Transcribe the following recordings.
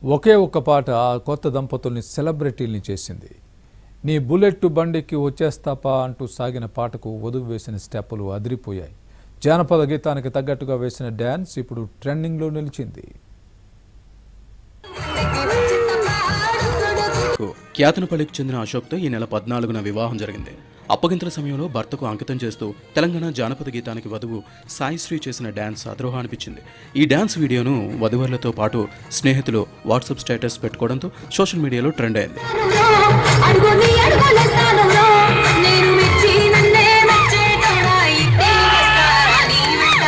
ఒకే ఒక్క పాట ఆ కొత్త దంపతుల్ని సెలబ్రిటీల్ని చేసింది నీ బుల్లెట్ బండికి వచ్చేస్తాపా అంటూ సాగిన పాటకు వధువు వేసిన స్టెప్పులు అదిరిపోయాయి జానపద గీతానికి తగ్గట్టుగా వేసిన డ్యాన్స్ ఇప్పుడు ట్రెండింగ్లో నిలిచింది ఖ్యాతనపల్లికి చెందిన అశోక్తో ఈ నెల పద్నాలుగున వివాహం జరిగింది అప్పగింతల సమయంలో భర్తకు అంకితం చేస్తూ తెలంగాణ జానపద గీతానికి వధువు సాయిశ్రీ చేసిన డ్యాన్స్ అద్రోహ అనిపించింది ఈ డ్యాన్స్ వీడియోను వధువర్లతో పాటు స్నేహితులు వాట్సాప్ స్టేటస్ పెట్టుకోవడంతో సోషల్ మీడియాలో ట్రెండ్ అయింది అడుగుని అడుగుల స్థానంలో నేను మెచ్చి నన్నే మెచ్చేటోడా ఇట్టే వస్తారా నీ వెంట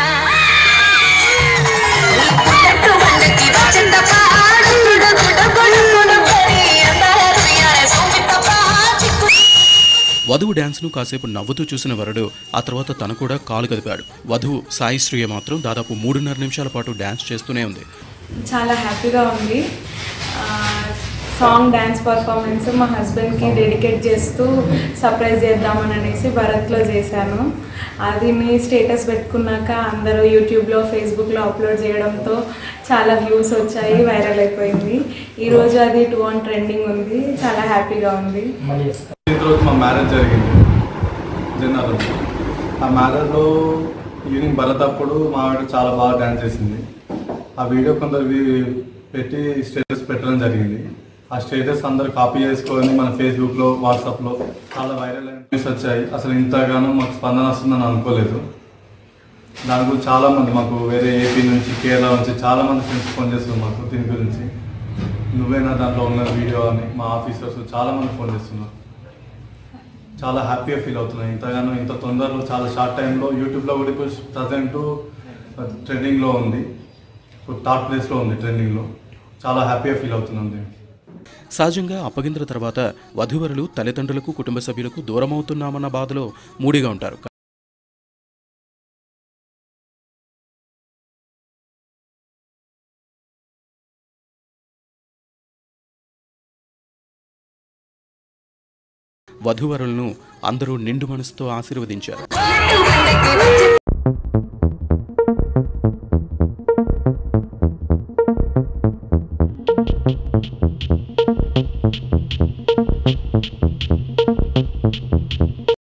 పుట్టట్టు బండకి వచ్చేంతప్ప గుడు గుడు గుడు గుడు పడి అందాల రుయ్యాల సోమితప్ప చిక్కు వధువు డ్యాన్స్ను కాసేపు నవ్వుతూ చూసిన వరుడు ఆ తర్వాత తను కూడా కాలు కదిపాడు వధువు సాయిశ్రీయ మాత్రం దాదాపు మూడున్నర నిమిషాల పాటు డ్యాన్స్ చేస్తూనే ఉంది చాలా హ్యాపీగా ఉంది ఆ, సాంగ్ డ్యాన్స్ పర్ఫార్మెన్స్ మా హస్బెండ్కి డెడికేట్ చేస్తూ సర్ప్రైజ్ చేద్దామని అనేసి భరత్లో చేశాను అది మీ స్టేటస్ పెట్టుకున్నాక అందరూ యూట్యూబ్లో ఫేస్బుక్లో అప్లోడ్ చేయడంతో చాలా వ్యూస్ వచ్చాయి వైరల్ అయిపోయింది ఈరోజు అది టూ వన్ ట్రెండింగ్ ఉంది చాలా హ్యాపీగా ఉంది ఫిఫ్టీన్త్ రోజు మా మ్యారేజ్ జరిగింది జన్నారం ఆ మ్యారేజ్లో ఈవినింగ్ భరత్ అప్పుడు మా ఆవిడ చాలా బాగా డ్యాన్స్ చేసింది ఆ వీడియో కొందరు వి- పెట్టి స్టేటస్ పెట్టడం జరిగింది ఆ స్టేటస్ అందరు కాపీ చేసుకొని మన ఫేస్బుక్లో వాట్సాప్లో చాలా వైరల్ న్యూస్ వచ్చాయి అసలు ఇంతగానో మాకు స్పందన వస్తుందని అనుకోలేదు దాని గురించి చాలా మంది మాకు వేరే ఏపీ నుంచి కేరళ నుంచి చాలా మంది ఫ్రెండ్స్ ఫోన్ చేస్తున్నారు మాకు దీని గురించి నువ్వేనా దాంట్లో ఉన్న వీడియో అని మా ఆఫీసర్స్ చాలా మంది ఫోన్ చేస్తున్నారు చాలా హ్యాపీగా ఫీల్ అవుతున్నాయి ఇంతగానో ఇంత తొందరలో చాలా షార్ట్ టైంలో యూట్యూబ్లో కూడా ఇప్పుడు ప్రజెంట్ ట్రెండింగ్లో ఉంది ఇప్పుడు థర్డ్ ప్లేస్లో ఉంది ట్రెండింగ్లో చాలా హ్యాపీగా ఫీల్ అవుతున్నాం దీనికి సహజంగా అప్పగింతల తర్వాత వధువరులు తల్లిదండ్రులకు కుటుంబ సభ్యులకు దూరమవుతున్నామన్న బాధలో మూడిగా ఉంటారు వధువరులను అందరూ నిండు మనసుతో ఆశీర్వదించారు పుట్టట్టు బండకి వచ్చే